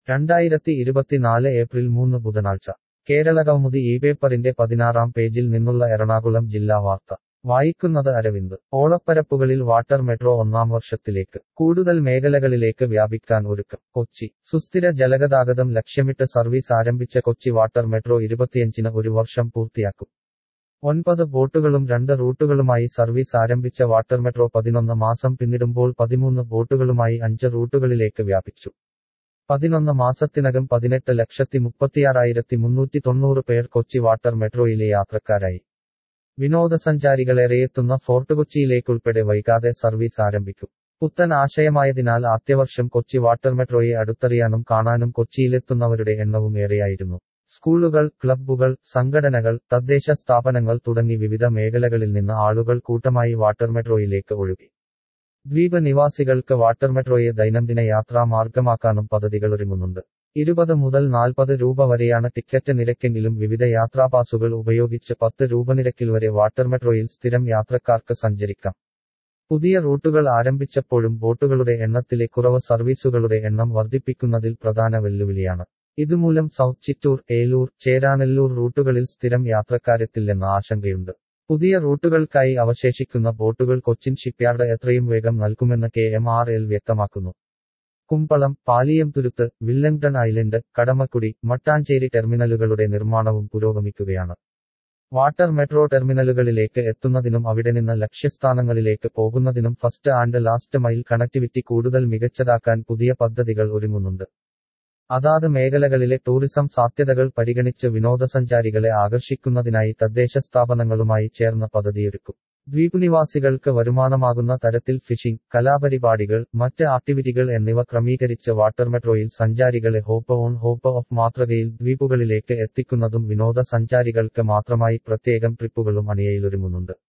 രണ്ടായിരത്തി ഇരുപത്തിനാല് ഏപ്രിൽ മൂന്ന് ബുധനാഴ്ച കേരളകൗമുദി ഈ പേപ്പറിന്റെ പതിനാറാം പേജിൽ നിന്നുള്ള എറണാകുളം ജില്ലാ വാർത്ത വായിക്കുന്നത് അരവിന്ദ് ഓളപ്പരപ്പുകളിൽ വാട്ടർ മെട്രോ ഒന്നാം വർഷത്തിലേക്ക് കൂടുതൽ മേഖലകളിലേക്ക് വ്യാപിക്കാൻ ഒരുക്കം കൊച്ചി സുസ്ഥിര ജലഗതാഗതം ലക്ഷ്യമിട്ട് സർവീസ് ആരംഭിച്ച കൊച്ചി വാട്ടർ മെട്രോ ഇരുപത്തിയഞ്ചിന് ഒരു വർഷം പൂർത്തിയാക്കും ഒൻപത് ബോട്ടുകളും രണ്ട് റൂട്ടുകളുമായി സർവീസ് ആരംഭിച്ച വാട്ടർ മെട്രോ പതിനൊന്ന് മാസം പിന്നിടുമ്പോൾ പതിമൂന്ന് ബോട്ടുകളുമായി അഞ്ച് റൂട്ടുകളിലേക്ക് വ്യാപിച്ചു പതിനൊന്ന് മാസത്തിനകം പതിനെട്ട് ലക്ഷത്തി മുപ്പത്തിയാറായിരത്തി മുന്നൂറ്റി തൊണ്ണൂറ് പേർ കൊച്ചി വാട്ടർ മെട്രോയിലെ യാത്രക്കാരായി വിനോദസഞ്ചാരികളേറെയെത്തുന്ന ഫോർട്ട് കൊച്ചിയിലേക്കുൾപ്പെടെ വൈകാതെ സർവീസ് ആരംഭിക്കും പുത്തൻ ആശയമായതിനാൽ ആദ്യവർഷം കൊച്ചി വാട്ടർ മെട്രോയെ അടുത്തറിയാനും കാണാനും കൊച്ചിയിലെത്തുന്നവരുടെ എണ്ണവും ഏറെയായിരുന്നു സ്കൂളുകൾ ക്ലബ്ബുകൾ സംഘടനകൾ തദ്ദേശ സ്ഥാപനങ്ങൾ തുടങ്ങി വിവിധ മേഖലകളിൽ നിന്ന് ആളുകൾ കൂട്ടമായി വാട്ടർ മെട്രോയിലേക്ക് ഒഴുകി ദ്വീപ് നിവാസികൾക്ക് വാട്ടർ മെട്രോയെ ദൈനംദിന യാത്രാ മാർഗമാക്കാനും പദ്ധതികളൊരുങ്ങുന്നുണ്ട് ഇരുപത് മുതൽ നാൽപ്പത് രൂപ വരെയാണ് ടിക്കറ്റ് നിരക്കെങ്കിലും വിവിധ യാത്രാപാസുകൾ ഉപയോഗിച്ച് പത്ത് രൂപ നിരക്കിൽ വരെ വാട്ടർ മെട്രോയിൽ സ്ഥിരം യാത്രക്കാർക്ക് സഞ്ചരിക്കാം പുതിയ റൂട്ടുകൾ ആരംഭിച്ചപ്പോഴും ബോട്ടുകളുടെ എണ്ണത്തിലെ കുറവ് സർവീസുകളുടെ എണ്ണം വർദ്ധിപ്പിക്കുന്നതിൽ പ്രധാന വെല്ലുവിളിയാണ് ഇതുമൂലം സൗത്ത് ചിറ്റൂർ ഏലൂർ ചേരാനെല്ലൂർ റൂട്ടുകളിൽ സ്ഥിരം യാത്രക്കാരെത്തില്ലെന്ന ആശങ്കയുണ്ട് പുതിയ റൂട്ടുകൾക്കായി അവശേഷിക്കുന്ന ബോട്ടുകൾ കൊച്ചിൻ ഷിപ്പ്യാർഡ് എത്രയും വേഗം നൽകുമെന്ന് കെ എം ആർ എൽ വ്യക്തമാക്കുന്നു കുമ്പളം പാലിയംതുരുത്ത് വില്ലങ്ടൺ ഐലൻഡ് കടമക്കുടി മട്ടാഞ്ചേരി ടെർമിനലുകളുടെ നിർമ്മാണവും പുരോഗമിക്കുകയാണ് വാട്ടർ മെട്രോ ടെർമിനലുകളിലേക്ക് എത്തുന്നതിനും അവിടെ നിന്ന് ലക്ഷ്യസ്ഥാനങ്ങളിലേക്ക് പോകുന്നതിനും first and last mile connectivity കൂടുതൽ മികച്ചതാക്കാൻ പുതിയ പദ്ധതികൾ ഒരുങ്ങുന്നുണ്ട് അതാത് മേഖലകളിലെ ടൂറിസം സാധ്യതകൾ പരിഗണിച്ച് വിനോദസഞ്ചാരികളെ ആകർഷിക്കുന്നതിനായി തദ്ദേശ സ്ഥാപനങ്ങളുമായി ചേർന്ന് പദ്ധതിയൊരുക്കും ദ്വീപ് നിവാസികൾക്ക് വരുമാനമാകുന്ന തരത്തിൽ ഫിഷിംഗ് കലാപരിപാടികൾ മറ്റ് ആക്ടിവിറ്റികൾ എന്നിവ ക്രമീകരിച്ച് വാട്ടർ മെട്രോയിൽ സഞ്ചാരികളെ ഹോപ്പ് ഓൺ ഹോപ്പ് ഓഫ് മാതൃകയിൽ ദ്വീപുകളിലേക്ക് എത്തിക്കുന്നതും വിനോദസഞ്ചാരികൾക്ക് മാത്രമായി പ്രത്യേകം ട്രിപ്പുകളും അണിയയിലൊരുങ്ങുന്നുണ്ട്